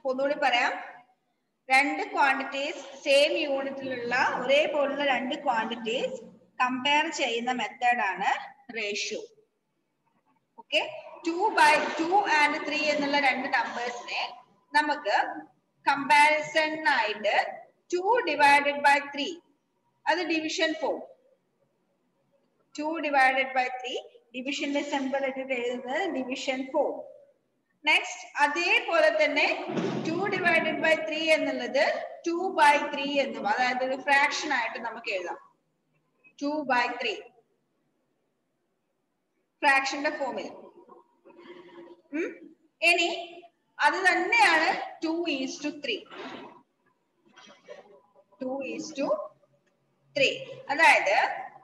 അപ്പൊ ഒന്നുകൂടി പറയാം രണ്ട് ക്വാണ്ടിറ്റീസ് സെയിം യൂണിറ്റിലുള്ള ഒരേപോലുള്ള രണ്ട് ക്വാണ്ടിറ്റീസ് കമ്പയർ ചെയ്യുന്ന മെത്തേഡാണ് ratio okay two by two and three എന്നുള്ള രണ്ട് നമ്പേഴ്സിനെ നമുക്ക് കമ്പാരിസൺ ആയിട്ട് ടു ഡിവൈഡഡ് ബൈ ത്രീ അത് division for two divided by three ഡിവിഷന്റെ സിമ്പിൾ ഇട്ടിട്ട് എഴുതുന്നത് ഡിവിഷൻ ഫോർ നെക്സ്റ്റ് അതേപോലെ തന്നെ ടു ഡിവൈഡഡ് ബൈ ത്രീ എന്നുള്ളത് ടു ബൈ ത്രീ എന്നും അതായത് ഒരു ഫ്രാക്ഷൻ ആയിട്ട് നമുക്ക് എഴുതാം ടു ബൈ ത്രീ ഫ്രാക്ഷന്റെ ഫോമിൽ ഇനി അത് തന്നെയാണ് two is to three two is to three അതായത്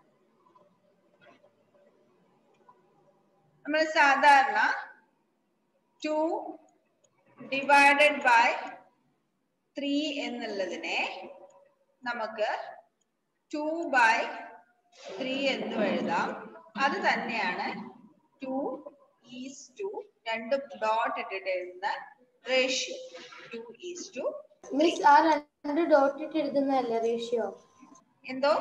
നമ്മൾ സാധാരണ ടു ഡിവൈഡഡ് ബൈ ത്രീ എന്നുള്ളതിനെ നമുക്ക് ടു ബൈ ത്രീ എന്ന് എഴുതാം അത് തന്നെയാണ് ടു ഈസ് ടു രണ്ട് ഡോട്ട് ഇട്ടിട്ട് എഴുതുന്ന റേഷ്യോ ടു ഈസ് ടു മിസ് ആ രണ്ട് ഡോട്ട് ഇട്ട് എഴുതുന്നതല്ലേ റേഷ്യോ എന്തോ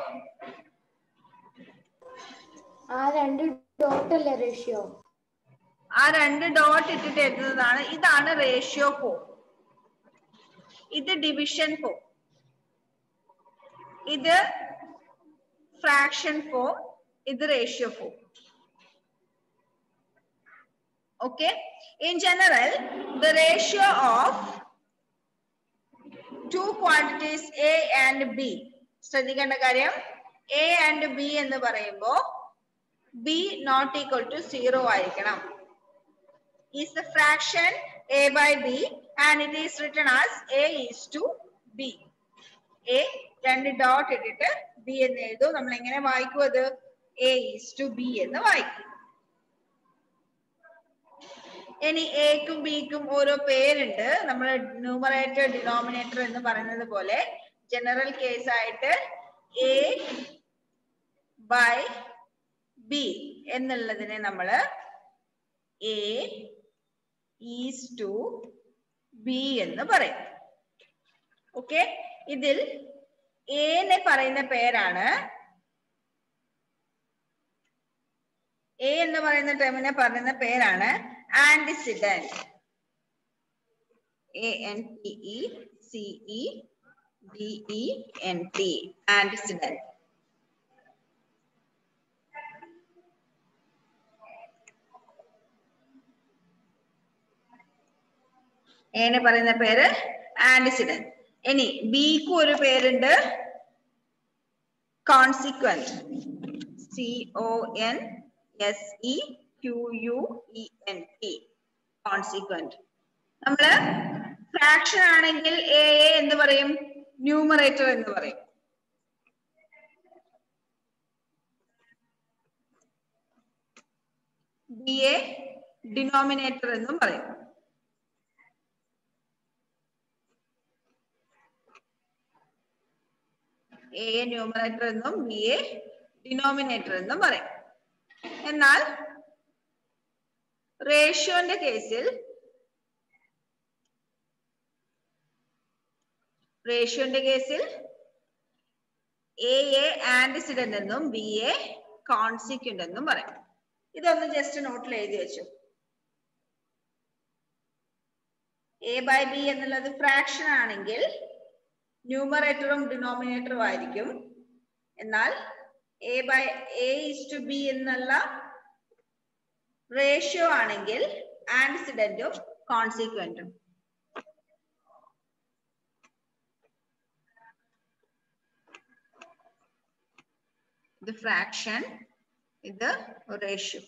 ആ രണ്ട് ഡോട്ട് അല്ലേ റേഷ്യോ ആ രണ്ട് ഡോട്ട് ഇട്ടിട്ട് എഴുതുന്നതാണ് ഇതാണ് റേഷ്യോ ഫോർ ഇത് ഡിവിഷൻ ഫോർ ഇത് ഫ്രാക്ഷൻ ഫോർ ഇത് ratio for okay in general the ratio of two quantities a and b ശ്രദ്ധിക്കേണ്ട കാര്യം a and b എന്ന് പറയുമ്പോ b not equal to zero ആയിരിക്കണം is the fraction a by b and it is written as a is to b a രണ്ട് dot ഇട്ടിട്ട് b എന്ന് എഴുതും നമ്മൾ എങ്ങനെ വായിക്കും അത് a is to b എന്ന് വായിക്കും ഇനി എക്കും ബിക്കും ഓരോ പേരുണ്ട് നമ്മൾ ന്യൂമറേറ്റർ ഡിനോമിനേറ്റർ എന്ന് പറയുന്നത് പോലെ ജനറൽ കേസ് ആയിട്ട് എ ബൈ ബി എന്നുള്ളതിനെ നമ്മൾ എ ഈസ് ടു ബി എന്ന് പറയും ഓക്കെ ഇതിൽ എനെ പറയുന്ന പേരാണ് എ എന്ന് പറയുന്ന ടേമിനെ പറയുന്ന പേരാണ് antecedent A N T E C E D E N T antecedent എന്നെ പറയുന്ന പേര് ആന്റിസിഡന്റ് ഇനി ബിക്ക് ഒരു പേരുണ്ട് consequent C O N S E Q U E N T consequent നമ്മള് ഫ്രാക്ഷൻ ആണെങ്കിൽ എ എ എന്ന് പറയും ന്യൂമറേറ്റർ എന്ന് പറയും ബി എ ഡിനോമിനേറ്റർ എന്നും പറയും എ എ ന്യൂമറേറ്റർ എന്നും ബി എ ഡിനോമിനേറ്റർ എന്നും പറയും എന്നാൽ റേഷ്യോന്റെ കേസിൽ റേഷ്യോന്റെ കേസിൽ എ എ ആന്റിസിഡന്റ് എന്നും ബി എ കോൺസിക്വന്റ് എന്നും പറയും ഇതൊന്ന് ജസ്റ്റ് നോട്ടിൽ എഴുതി വെച്ചു എ ബൈ ബി എന്നുള്ളത് ഫ്രാക്ഷൻ ആണെങ്കിൽ ന്യൂമറേറ്ററും ഡിനോമിനേറ്ററും ആയിരിക്കും എന്നാൽ A by A is to B എന്നുള്ള റേഷ്യോ ആണെങ്കിൽ ആൻസിഡന്റും കോൺസിക്വന്റും ഇത് ഫ്രാക്ഷൻ ഇത് റേഷ്യോ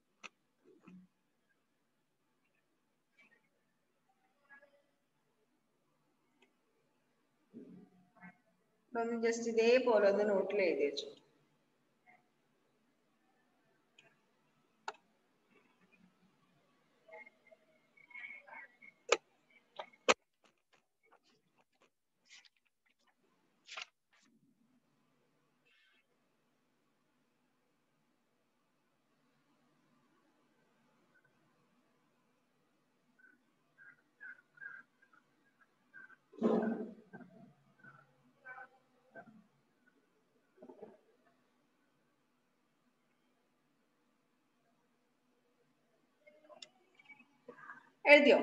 ഒന്ന് ജസ്റ്റ് ഇതേപോലെ ഒന്ന് നോട്ടിൽ എഴുതി വെച്ചു എഴുതിയോ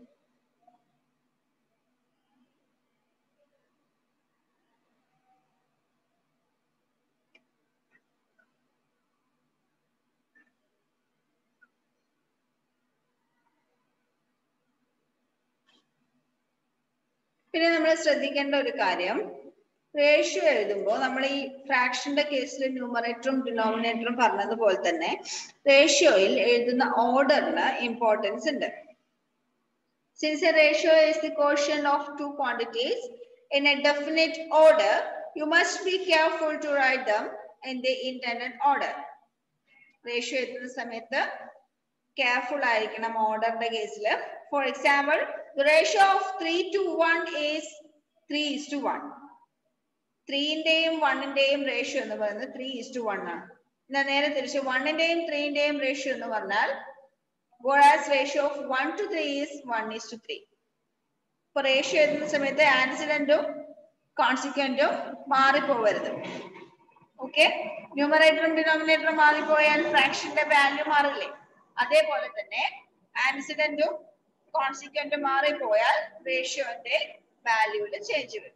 പിന്നെ നമ്മൾ ശ്രദ്ധിക്കേണ്ട ഒരു കാര്യം റേഷ്യോ എഴുതുമ്പോൾ നമ്മൾ ഈ ഫ്രാക്ഷന്റെ കേസിൽ ന്യൂമറേറ്ററും ഡിനോമിനേറ്ററും പറഞ്ഞതുപോലെ തന്നെ റേഷ്യോയിൽ എഴുതുന്ന ഓർഡറിന് ഇമ്പോർട്ടൻസ് ഉണ്ട് Since a ratio is the quotient of two quantities in a definite order, you must be careful to write them in the intended order. Ratio എഴുതുന്ന സമയത്ത് കെയർഫുൾ ആയിരിക്കണം ഓർഡറിന്റെ കേസിൽ for example ratio of three to one is three is to one ത്രീന്റെയും വണ്ണിന്റെയും ratio എന്ന് പറയുന്നത് three is to one ആണ് എന്നാൽ നേരെ തിരിച്ച് വണ്ണിന്റെയും ത്രീന്റെയും റേഷ്യോ എന്ന് പറഞ്ഞാൽ whereas ratio of 1 to 3 is 1 is to 3. ഇപ്പൊ റേഷ്യോ എഴുതുന്ന സമയത്ത് ആൻസിഡന്റും കോൺസിക്വന്റും മാറിപ്പോവരുത് ഓക്കെ ന്യൂമറേറ്ററും ഡിനോമിനേറ്ററും മാറിപ്പോയാൽ ഫ്രാക്ഷന്റെ വാല്യൂ മാറില്ലേ അതേപോലെ തന്നെ ആൻസിഡന്റും കോൺസിക്വന്റും മാറിപ്പോയാൽ റേഷ്യോന്റെ വാല്യൂല് ചേഞ്ച് വരും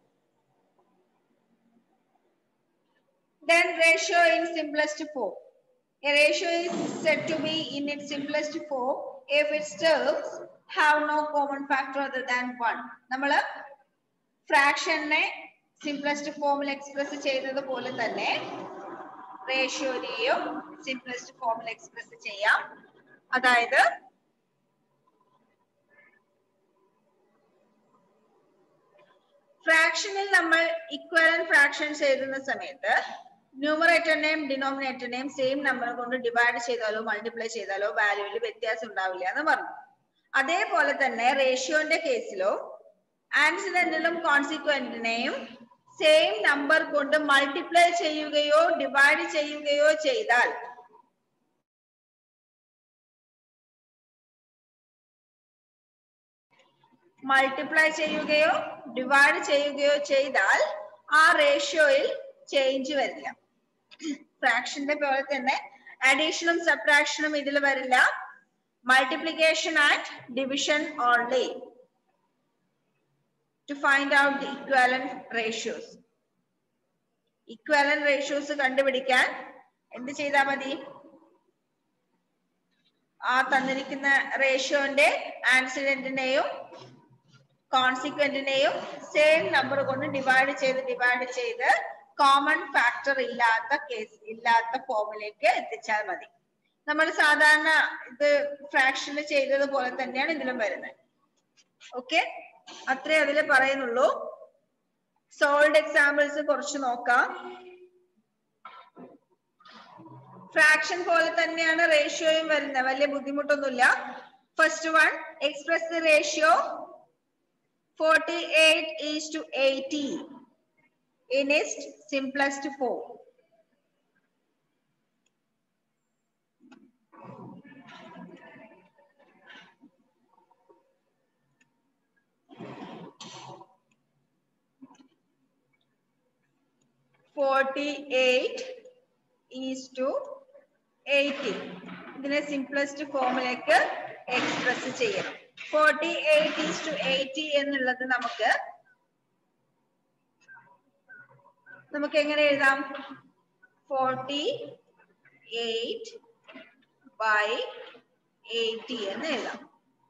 then ratio in simplest form A ratio is said to be in its simplest form if its terms have no common factor other than 1. നമ്മൾ ഫ്രാക്ഷനെ സിംപ്ലസ്റ്റ് ഫോമിൽ എക്സ്പ്രസ് ചെയ്തതുപോലെ തന്നെ റേഷ്യോനെയും സിംപ്ലസ്റ്റ് ഫോമിൽ എക്സ്പ്രസ് ചെയ്യാം അതായത് ഫ്രാക്ഷനിൽ നമ്മൾ ഇക്വലൻ ഫ്രാക്ഷൻസ് എഴുതുന്ന സമയത്ത് ന്യൂമറേറ്ററിനെയും ഡിനോമിനേറ്ററിനെയും സെയിം നമ്പർ കൊണ്ട് ഡിവൈഡ് ചെയ്താലോ മൾട്ടിപ്ലൈ ചെയ്താലോ വാല്യൂവിൽ വ്യത്യാസം ഉണ്ടാവില്ല എന്ന് പറഞ്ഞു അതേപോലെ തന്നെ റേഷ്യോന്റെ കേസിലോ ആൻസിഡന്റിലും കോൺസിക്വന്റിനെയും സെയിം നമ്പർ കൊണ്ട് മൾട്ടിപ്ലൈ ചെയ്യുകയോ ഡിവൈഡ് ചെയ്യുകയോ ചെയ്താൽ മൾട്ടിപ്ലൈ ചെയ്യുകയോ ഡിവൈഡ് ചെയ്യുകയോ ചെയ്താൽ ആ റേഷ്യോയിൽ ചേഞ്ച് വരില്ല ഫ്രാക്ഷന്റെ പോലെ തന്നെ അഡീഷനും സബ്ട്രാക്ഷനും ഇതിൽ വരില്ല multiplication and division only to find out the equivalent ratios equivalent ratios കണ്ടുപിടിക്കാൻ എന്ത് ചെയ്താൽ മതി ആ തന്നിരിക്കുന്ന റേഷ്യോന്റെ ആൻസിഡന്റിനെയും കോൺസിക്വന്റിനെയും സെയിം നമ്പർ കൊണ്ട് ഡിവൈഡ് ചെയ്ത് ഡിവൈഡ് ചെയ്ത് കോമൺ ഫാക്ടർ ഇല്ലാത്ത കേസ് ഇല്ലാത്ത ഫോമിലേക്ക് എത്തിച്ചാൽ മതി നമ്മൾ സാധാരണ ഇത് ഫ്രാക്ഷനിൽ ചെയ്തതുപോലെ തന്നെയാണ് ഇതിലും വരുന്നത് ഓക്കെ അത്രേ അതിൽ പറയുന്നുള്ളൂ സോൾഡ് എക്സാമ്പിൾസ് കുറച്ച് നോക്കാം ഫ്രാക്ഷൻ പോലെ തന്നെയാണ് റേഷ്യോയും വരുന്നത് വലിയ ബുദ്ധിമുട്ടൊന്നുമില്ല first one express the ratio forty eight is to eighty in its simplest form. Forty-eight is to eighty. ഇതിനെ സിംപ്ലസ്റ്റ് ഫോമിലേക്ക് എക്സ്പ്രസ് ചെയ്യണം forty eight is to eighty എന്നുള്ളത് നമുക്ക് നമുക്ക് എങ്ങനെ എഴുതാം ഫോർട്ടി എയ്റ്റ് ബൈ എയ്റ്റി എന്ന് എഴുതാം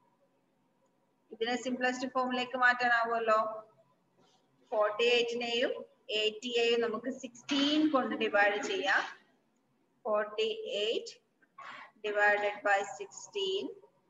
ഇതിനെ സിംപ്ലസ്റ്റ് ഫോമിലേക്ക് മാറ്റാനാവുമല്ലോ ഫോർട്ടി എയ്റ്റിനെയും എയ്റ്റിയെയും നമുക്ക് സിക്സ്റ്റീൻ കൊണ്ട് ഡിവൈഡ് ചെയ്യാം forty eight divided by sixteen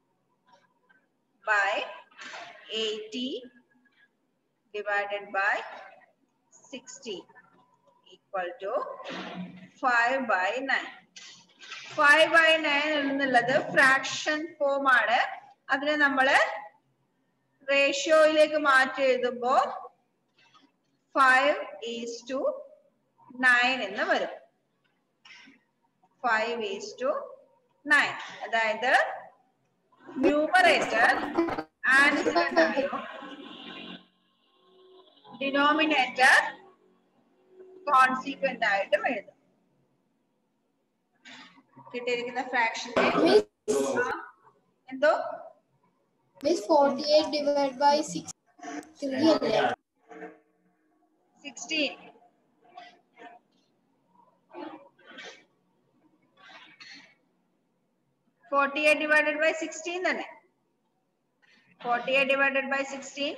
by eighty divided by sixteen equal to five by nine five by nine എന്നുള്ളത് ഫ്രാക്ഷൻ ഫോം ആണ് അതിനെ നമ്മള് റേഷ്യോയിലേക്ക് മാറ്റി എഴുതുമ്പോ ഫൈവ് ഈസ് ടു നയൻ എന്ന് വരും ഫൈവ് ഈസ് ടു നയൻ അതായത് ന്യൂമറേറ്റർ ആൻസിഡന്റ് ആയോ ഡിനോമിനേറ്റർ കോൺസിക്വന്റ് ആയിട്ടും എഴുതാം കിട്ടിയിരിക്കുന്ന ഫ്രാക്ഷന്റെ എന്തോ Miss 48 divided by 6. 3 അല്ലേ? Sixteen forty eight divided by sixteen തന്നെ forty eight divided by sixteen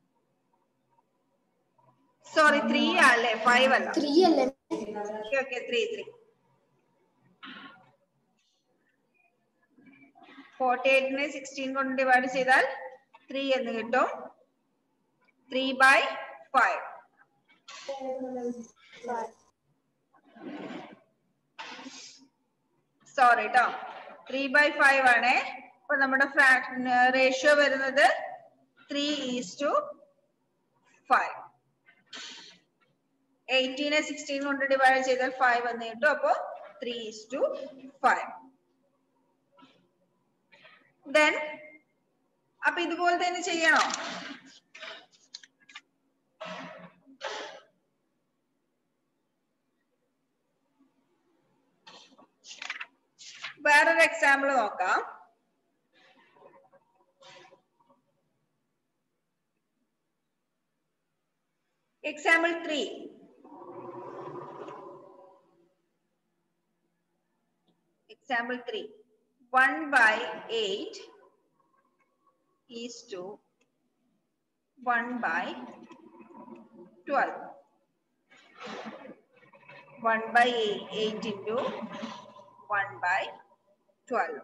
sorry three അല്ലേ ഫൈവ് അല്ല 3 അല്ലേ? Okay okay three three forty എയ്റ്റിനെ സിക്സ്റ്റീൻ കൊണ്ട് ഡിവൈഡ് ചെയ്താൽ ത്രീ എന്ന് കിട്ടും ത്രീ ബൈ ഫൈവ് സോറി കേട്ടോ ത്രീ ബൈ ഫൈവ് ആണ് അപ്പൊ നമ്മുടെ റേഷ്യോ വരുന്നത് ത്രീ ഈസ് ടു ഫൈവ് എയ്റ്റീനെ സിക്സ്റ്റീൻ കൊണ്ട് ഡിവൈഡ് ചെയ്താൽ ഫൈവ് എന്ന് കിട്ടും അപ്പൊ three is to five then അപ്പൊ ഇതുപോലെ തന്നെ ചെയ്യണോ വേറൊരു എക്സാമ്പിൾ നോക്കാം example three example 3 1 by 8 is to 1 by 12 1 by 8, 8 into 1 by 12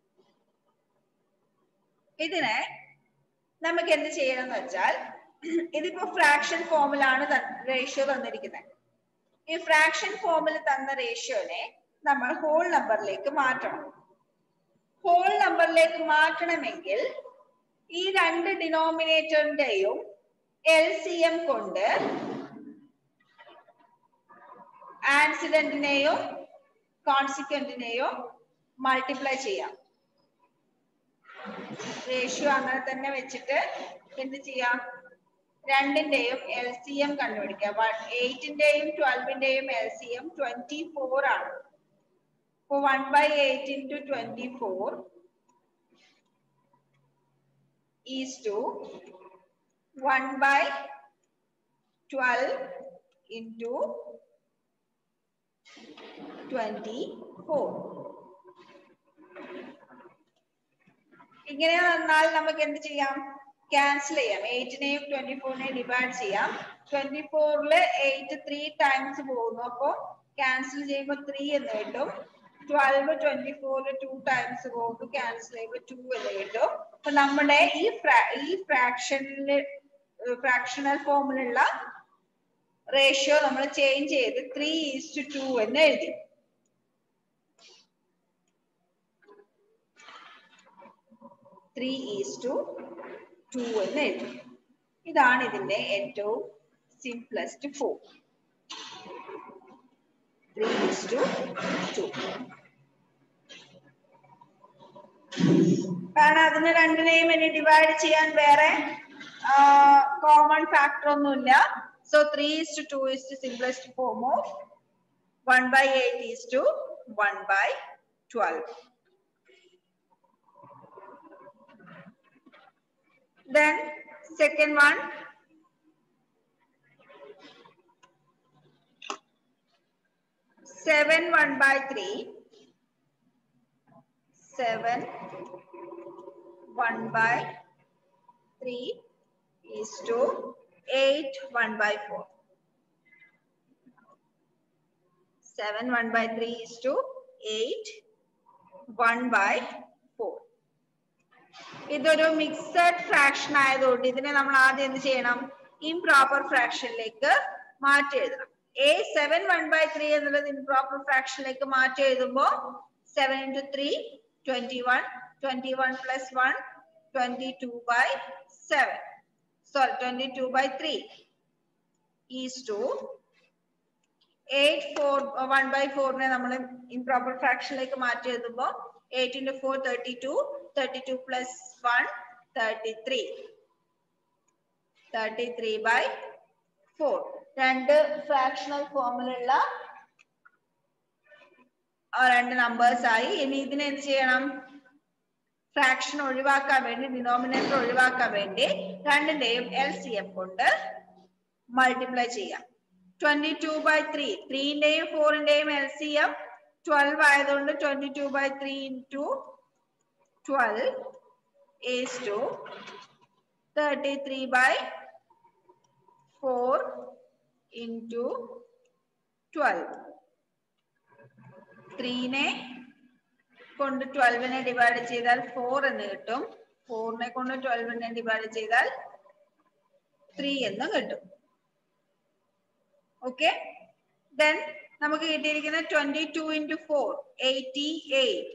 ഇതിനെ നമുക്ക് എന്ത് ചെയ്യണം എന്ന് വെച്ചാൽ ഇതിപ്പോ ഫ്രാക്ഷൻ ഫോമിലാണ് റേഷ്യോ തന്നിരിക്കുന്നത് ഈ ഫ്രാക്ഷൻ ഫോമിൽ തന്ന റേഷ്യോനെ നമ്മൾ ഹോൾ നമ്പറിലേക്ക് മാറ്റണം ഹോൾ നമ്പറിലേക്ക് മാറ്റണമെങ്കിൽ ഈ രണ്ട് ഡിനോമിനേറ്ററിന്റെയും എൽ സി എം കൊണ്ട് ആൻസിഡന്റിനെയോ കോൺസിക്വന്റിനെയോ മൾട്ടിപ്ലൈ ചെയ്യാം റേഷ്യോ അങ്ങനെ തന്നെ വെച്ചിട്ട് എന്ത് ചെയ്യാം രണ്ടിന്റെയും എൽ സി എം കണ്ടുപിടിക്കാം എയ്റ്റിന്റെയും ട്വൽവിന്റെയും L C M twenty four ആണ് അപ്പൊ one by eight into twenty four is to one by twelve into twenty four ഇങ്ങനെ വന്നാൽ നമുക്ക് എന്ത് ചെയ്യാം ക്യാൻസൽ ചെയ്യാം എയ്റ്റിനെയും ട്വന്റി ഫോറിനെയും ഡിവൈഡ് ചെയ്യാം ട്വന്റി ഫോറില് എയ്റ്റ് ത്രീ ടൈംസ് പോകുന്നു അപ്പൊ ക്യാൻസൽ ചെയ്യുമ്പോൾ ത്രീ എന്ന് കിട്ടും ട്വൽവ് ട്വന്റി ഫോറിൽ ടു ടൈംസ് പോകുന്നു ക്യാൻസൽ ചെയ്യുമ്പോൾ ടു എന്ന് കിട്ടും അപ്പൊ നമ്മുടെ ഈ ഈ ഫ്രാക്ഷനില് ഫ്രാക്ഷണൽ ഫോമിലുള്ള റേഷ്യോ നമ്മൾ ചേഞ്ച് ചെയ്ത് ത്രീ ഈസ്റ്റ് ടു എന്ന് എഴുതി ത്രീ ഈസ് ടു ടു എന്ന് എഴുതി ഇതാണ് ഇതിന്റെ ഏറ്റവും simplest form three is to two കാരണം അതിന് രണ്ടിനെയും ഇനി ഡിവൈഡ് ചെയ്യാൻ വേറെ കോമൺ ഫാക്ടർ ഒന്നുമില്ല so three is to two is to simplest form of one by eight is to one by twelve Then second one. Seven one by three. Seven one by three is to eight one by four. Seven one by three is to eight one by four. ഇതൊരു mixed fraction ആയതുകൊണ്ട് ഇതിനെ നമ്മൾ ആദ്യം എന്ത് ചെയ്യണം improper ഫ്രാക്ഷനിലേക്ക് മാറ്റി എഴുതണം a seven one by three എന്നുള്ളത് ഇംപ്രോപ്പർ ഫ്രാക്ഷനിലേക്ക് മാറ്റി എഴുതുമ്പോ seven into three twenty one twenty one plus one twenty two by seven sorry twenty two by three is to eight four one by ഫോറിനെ നമ്മൾ improper ഫ്രാക്ഷനിലേക്ക് മാറ്റി എഴുതുമ്പോ eight into four thirty two thirty two plus one thirty three thirty three by four രണ്ട് fractional ഫോമിലുള്ള ആ രണ്ട് numbers ആയി ഇനി ഇതിനെ എന്ത് ചെയ്യണം ഫ്രാക്ഷൻ ഒഴിവാക്കാൻ വേണ്ടി ഡിനോമിനേറ്റർ ഒഴിവാക്കാൻ വേണ്ടി രണ്ടിന്റെയും എൽ സി എം കൊണ്ട് മൾട്ടിപ്ലൈ ചെയ്യാം ട്വന്റി ടു ബൈ ത്രീ ത്രീന്റെയും ഫോറിന്റെയും എൽ സി എം ട്വൽവ് ആയതുകൊണ്ട് twenty two by three into twelve is to thirty three by four into twelve ത്രീനെ കൊണ്ട് ട്വൽവിനെ ഡിവൈഡ് ചെയ്താൽ ഫോർ എന്ന് കിട്ടും ഫോറിനെ കൊണ്ട് ട്വൽവിനെ ഡിവൈഡ് ചെയ്താൽ ത്രീ എന്ന് കിട്ടും ഓക്കെ ദെൻ നമുക്ക് കിട്ടിയിരിക്കുന്ന twenty two into four eighty eight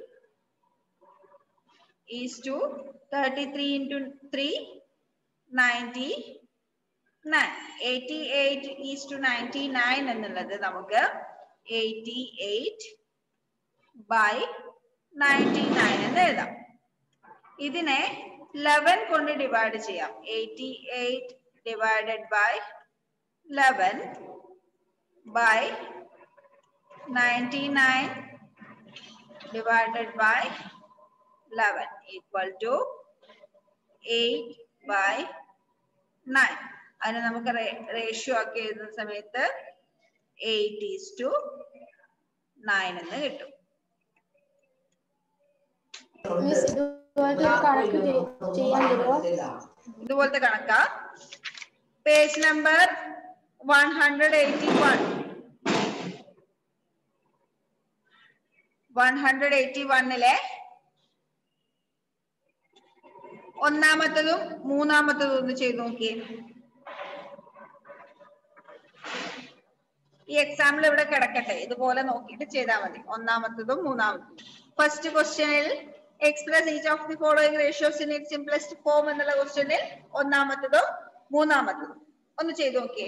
is to thirty three into three ninety nine eighty eight is to ninety nine എന്നുള്ളത് നമുക്ക് eighty eight by ninety nine എന്ന് എഴുതാം ഇതിനെ ലെവൻ കൊണ്ട് ഡിവൈഡ് ചെയ്യാം eighty eight divided by eleven by ninety nine divided by eleven equal to eight by nine അതിനെ നമുക്ക് ratio ആക്കി എഴുതുന്ന സമയത്ത് എയ്റ്റ് ഈസ് ടു നയൻ എന്ന് കിട്ടും മിസ് ഇതുപോലത്തെ ഒരു കണക്ക് ചെയ്- ചെയ്യാൻ തരുമോ ഇതുപോലത്തെ കണക്കാ page number one hundred eighty one one hundred eighty വണ്ണിലെ ഒന്നാമത്തതും മൂന്നാമത്തതും ഒന്ന് ചെയ്ത് നോക്കിയേ ഈ എക്സാമ്പിൾ ഇവിടെ കിടക്കട്ടെ ഇതുപോലെ നോക്കിയിട്ട് ചെയ്താൽ മതി ഒന്നാമത്തതും മൂന്നാമത്തതും ഫസ്റ്റ് ക്വസ്റ്റ്യനിൽ express each of the following ratios in it simplest form എന്നുള്ള ക്വസ്റ്റ്യനിൽ ഒന്നാമത്തതും മൂന്നാമത്തതും ഒന്ന് ചെയ്ത് നോക്കിയേ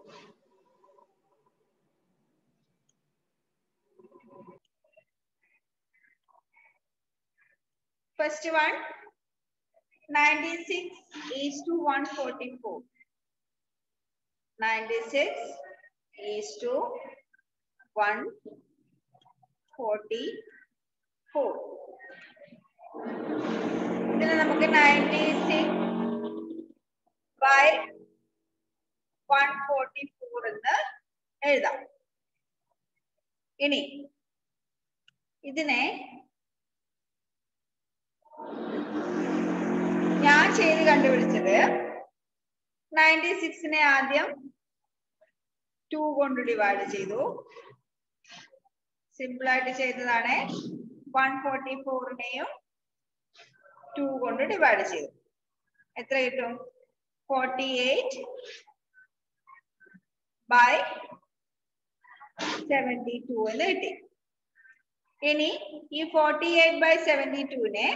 first one 96 is to 144. 96 is to 144. ഇതിന് നമുക്ക് 96 by 144 എന്ന് എഴുതാം ഇനി ഇതിനെ ഞാൻ ചെയ്ത് കണ്ടുപിടിച്ചത് നയൻറ്റി സിക്സിനെ ആദ്യം ടു കൊണ്ട് ഡിവൈഡ് ചെയ്തു സിമ്പിൾ ആയിട്ട് ചെയ്തതാണ് വൺ ഫോർട്ടി ഫോറിനെയും ടു കൊണ്ട് ഡിവൈഡ് ചെയ്തു എത്ര കിട്ടും forty eight by seventy two എന്ന് കിട്ടി ഇനി ഈ ഫോർട്ടി എയ്റ്റ് ബൈ സെവൻറ്റി ടുവിനെ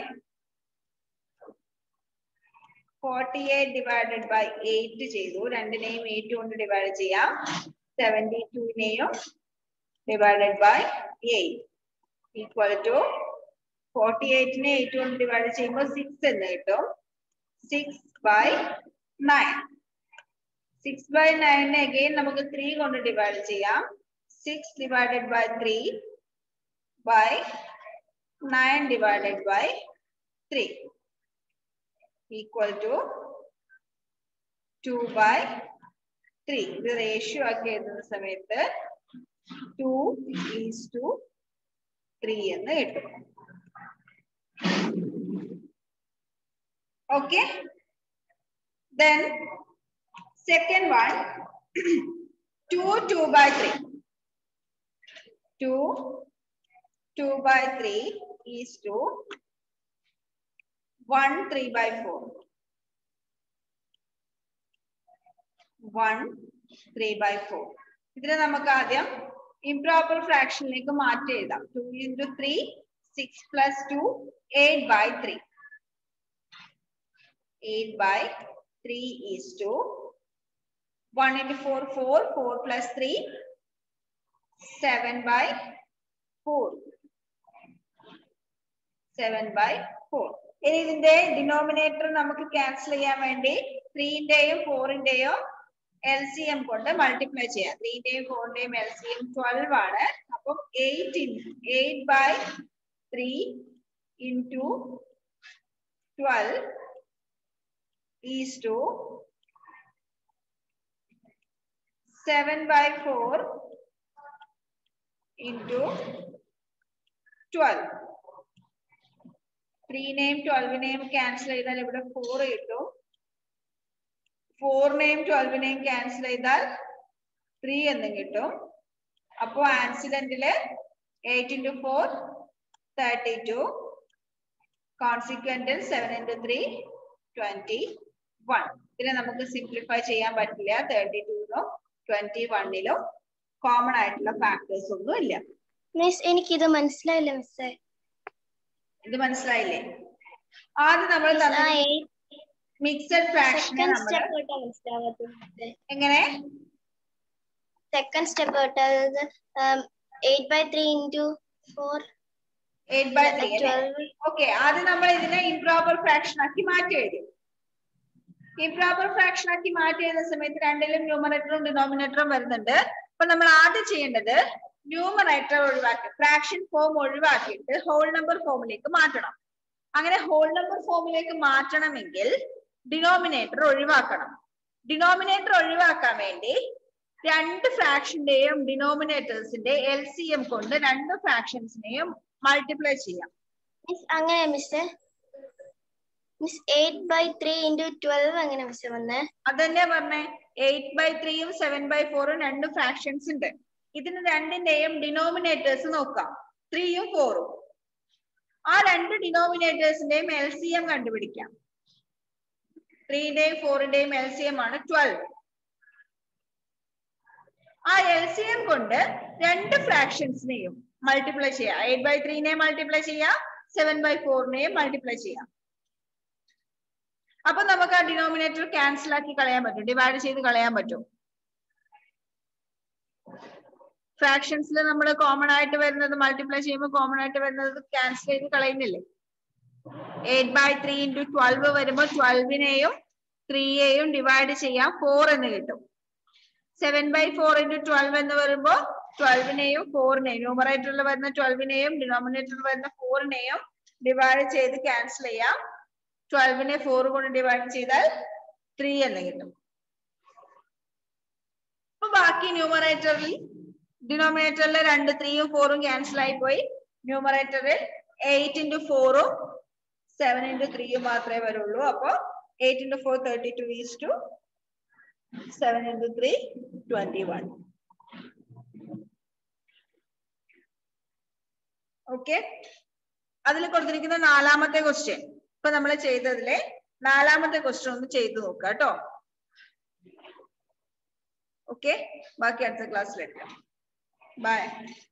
forty eight divided by eight ചെയ്തു രണ്ടിനെയും എയ്റ്റ് കൊണ്ട് ഡിവൈഡ് ചെയ്യാം സെവൻറ്റി ടുവിനെയും divided by eight equal to forty എയ്റ്റിനെ എയ്റ്റ് കൊണ്ട് ഡിവൈഡ് ചെയ്യുമ്പോൾ സിക്സ് എന്ന് കിട്ടും six by nine six by നയനെ അഗെയിൻ നമുക്ക് ത്രീ കൊണ്ട് ഡിവൈഡ് ചെയ്യാം six divided by three by nine divided by three equal to two by three ഇത് റേഷ്യോ ആക്കി എഴുതുന്ന സമയത്ത് ടു ഈസ് ടു ത്രീ എന്ന് കിട്ടും okay then second one two two by three two two by three is to 1 3 by 4. 1 3 by 4. ഇതിനെ നമുക്ക് ആദ്യം improper ഫ്രാക്ഷനിലേക്ക് മാറ്റി എഴുതാം two into three six plus two eight by three eight by three is to one into four four four plus three seven by four seven by four ഇനി ഇതിന്റെ denominator നമുക്ക് cancel ചെയ്യാൻ വേണ്ടി ത്രീന്റെയും ഫോറിന്റെയും എൽ സി എം കൊണ്ട് multiply ചെയ്യാം ത്രീന്റെയും ഫോറിന്റെയും എൽ സി എം ട്വൽവ് ആണ് അപ്പം eight in eight by three into twelve is to seven by four into twelve ത്രീനെയും ട്വൽവിനെയും ക്യാൻസൽ ചെയ്താൽ ഇവിടെ ഫോർ കിട്ടും ഫോറിനെയും ട്വൽവിനെയും ക്യാൻസൽ ചെയ്താൽ ത്രീ എന്നും കിട്ടും അപ്പോ ആൻസിഡന്റില് eight into four thirty two കോൺസിക്വന്റിൽ seven into three twenty one ഇതിനെ നമുക്ക് സിംപ്ലിഫൈ ചെയ്യാൻ പറ്റില്ല തേർട്ടി ടൂയിലും ട്വന്റി വണ്ണിലും കോമൺ ആയിട്ടുള്ള ഫാക്ടേഴ്സ് ഒന്നും ഇല്ല മിസ് എനിക്കിത് മനസ്സിലായില്ല മിസ്സേ ഇത് മനസ്സിലായില്ലേ ആദ്യം നമ്മൾ മിക്സഡ് ഫ്രാക്ഷനെ സെക്കൻഡ് നമ്മൾ സ്റ്റെപ്പ് കേട്ടാ മനസ്സിലാവാത്തത് എങ്ങനെ സെക്കൻഡ് സ്റ്റെപ്പ് കേട്ടത് eight by three into four eight by three അല്ലേ ട്വൽവ് ഓക്കെ ആദ്യം നമ്മൾ ഇതിനെ ഇംപ്രോപ്പർ ഫ്രാക്ഷൻ ആക്കി മാറ്റി എഴുതി ഇംപ്രോപ്പർ ഫ്രാക്ഷൻ ആക്കി മാറ്റി എഴുതുന്ന സമയത്ത് രണ്ടിലും ന്യൂമറേറ്ററും ഡിനോമിനേറ്ററും വരുന്നുണ്ട് അപ്പൊ നമ്മൾ ആദ്യം ചെയ്യേണ്ടത് ന്യൂമറേറ്റർ ഒഴിവാക്കി ഫ്രാക്ഷൻ ഫോം ഒഴിവാക്കിയിട്ട് ഹോൾ നമ്പർ ഫോമിലേക്ക് മാറ്റണം അങ്ങനെ ഹോൾ നമ്പർ ഫോമിലേക്ക് മാറ്റണമെങ്കിൽ ഡിനോമിനേറ്റർ ഒഴിവാക്കണം ഡിനോമിനേറ്റർ ഒഴിവാക്കാൻ വേണ്ടി രണ്ട് ഫ്രാക്ഷന്റെയും ഡിനോമിനേറ്റേഴ്സിന്റെ എൽ സി എം കൊണ്ട് രണ്ട് ഫ്രാക്ഷൻസിനെയും മൾട്ടിപ്ലൈ ചെയ്യാം മിസ് അങ്ങനെ miss miss eight by three into twelve എങ്ങനെ മിസ് വന്നേ അതന്നെ പറഞ്ഞേ എയ്റ്റ് ബൈ ത്രീയും സെവൻ ബൈ ഫോറും രണ്ട് ഫ്രാക്ഷൻസ് ഉണ്ട് ഇതിന് രണ്ടിന്റെയും ഡിനോമിനേറ്റേഴ്സ് നോക്കാം ത്രീയും ഫോറും ആ രണ്ട് ഡിനോമിനേറ്റേഴ്സിന്റെയും എൽ സി എം കണ്ടുപിടിക്കാം ത്രീന്റെയും ഫോറിന്റെയും എൽ സി എം ആണ് ട്വൽവ് ആ എൽ സി എം കൊണ്ട് രണ്ട് ഫ്രാക്ഷൻസിനെയും മൾട്ടിപ്ലൈ ചെയ്യാം എയ്റ്റ് ബൈ ത്രീനെ മൾട്ടിപ്ലൈ ചെയ്യാം സെവൻ ബൈ ഫോറിനെയും മൾട്ടിപ്ലൈ ചെയ്യാം അപ്പൊ നമുക്ക് ആ ഡിനോമിനേറ്റർ ക്യാൻസൽ ആക്കി കളയാൻ പറ്റും ഡിവൈഡ് ചെയ്ത് കളയാൻ പറ്റും ഫ്രാക്ഷൻസിൽ നമ്മൾ കോമൺ ആയിട്ട് വരുന്നത് മൾട്ടിപ്ലൈ ചെയ്യുമ്പോൾ കോമൺ ആയിട്ട് വരുന്നത് ക്യാൻസൽ ചെയ്ത് കളയുന്നില്ലേ eight by three into twelve വരുമ്പോൾ ട്വൽവിനെയും ത്രീയെയും ഡിവൈഡ് ചെയ്യാം ഫോർ എന്ന് കിട്ടും seven by four into twelve എന്ന് വരുമ്പോൾ ട്വൽവിനെയും ഫോറിനെയും ന്യൂമറേറ്ററിൽ വരുന്ന ട്വൽവിനെയും ഡിനോമിനേറ്ററിൽ വരുന്ന ഫോറിനെയും ഡിവൈഡ് ചെയ്ത് ക്യാൻസൽ ചെയ്യാം ട്വൽവിനെ ഫോർ കൊണ്ട് ഡിവൈഡ് ചെയ്താൽ ത്രീ എന്ന് കിട്ടും അപ്പൊ ബാക്കി ന്യൂമറേറ്ററിൽ ഡിനോമിനേറ്ററിൽ രണ്ട് ത്രീയും ഫോറും ക്യാൻസൽ ആയി പോയി ന്യൂമറേറ്ററിൽ എയ്റ്റ് ഇൻറ്റു ഫോറും സെവൻ ഇൻറ്റു ത്രീയും മാത്രമേ വരുള്ളൂ അപ്പൊ eight into four thirty two is to seven into three twenty one okay അതിൽ കൊടുത്തിരിക്കുന്ന നാലാമത്തെ ക്വസ്റ്റ്യൻ ഇപ്പൊ നമ്മൾ ചെയ്തതിലെ നാലാമത്തെ ക്വസ്റ്റ്യൻ ഒന്ന് ചെയ്തു നോക്കുക കേട്ടോ ഓക്കെ ബാക്കി അടുത്ത ക്ലാസ്സിൽ എടുക്കാം ബൈ